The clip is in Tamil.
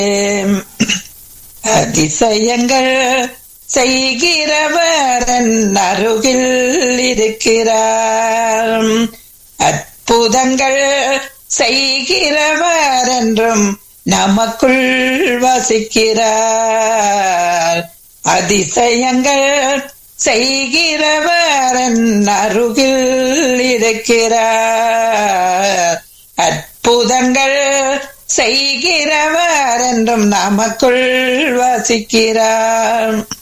அதிசயங்கள் செய்கிறவர் என் அருகில் இருக்கிறார் அற்புதங்கள் செய்கிறவர் என்றும் நமக்குள் வசிக்கிறார் அதிசயங்கள் செய்கிறவர் என் அருகில் இருக்கிறார் அற்புதங்கள் செய்கிறவர் என்றும் நமக்குள் வசிக்கிறார்